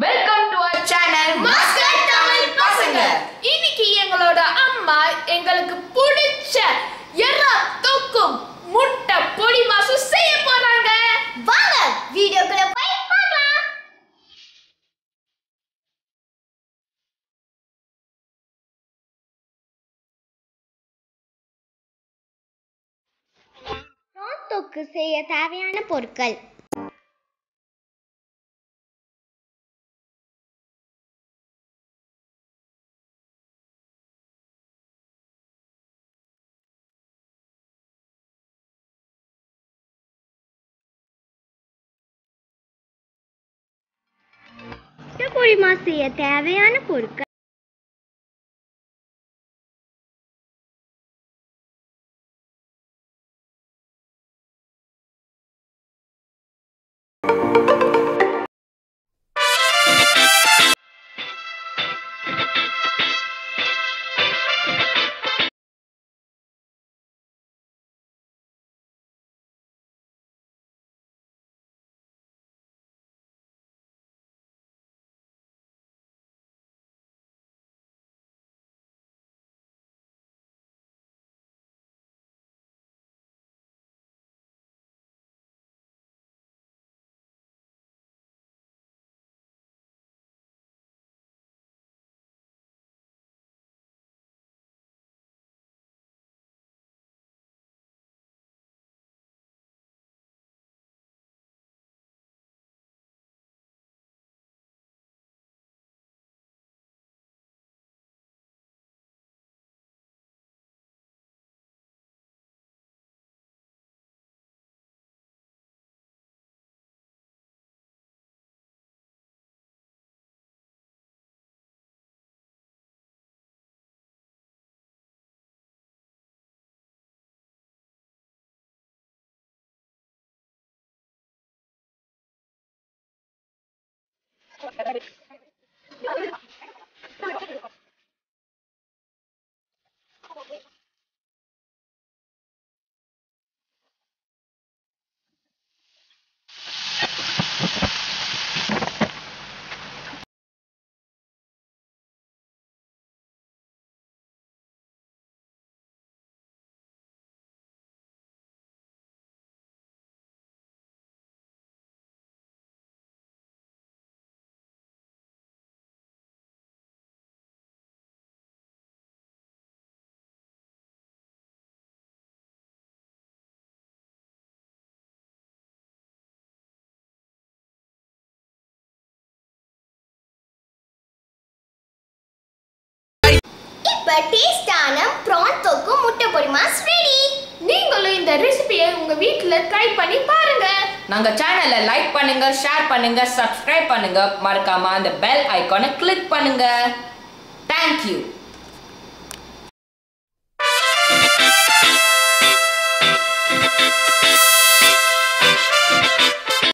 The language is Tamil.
Welcome to our channel master Tamil பசங்க. இன்னைக்கு எங்களோட அம்மா எங்களுக்கு பிடிச்ச எறா தொக்கும் முட்டை பொடி மாசு செய்ய போறாங்க வாங்க வீடியோக்குள்ள போய் பார்க்கலாம் பிரான் தொக்கு செய்ய தேவையான பொருட்கள் பொரிமா செய்ய தேவையான பொருட்கள் இப்ப டேஸ்டான பிரான் தொக்கு முட்டை பொரிமாஸ் ரெடி நீங்களும் இந்த ரெசிபியை உங்க வீட்ல ட்ரை பண்ணி பாருங்க நாங்க சேனலை லைக் பண்ணுங்க ஷேர் பண்ணுங்க சப்ஸ்கிரைப் பண்ணுங்க மறக்காம அந்த பெல் ஐகானை கிளிக் பண்ணுங்க தேங்க்யூ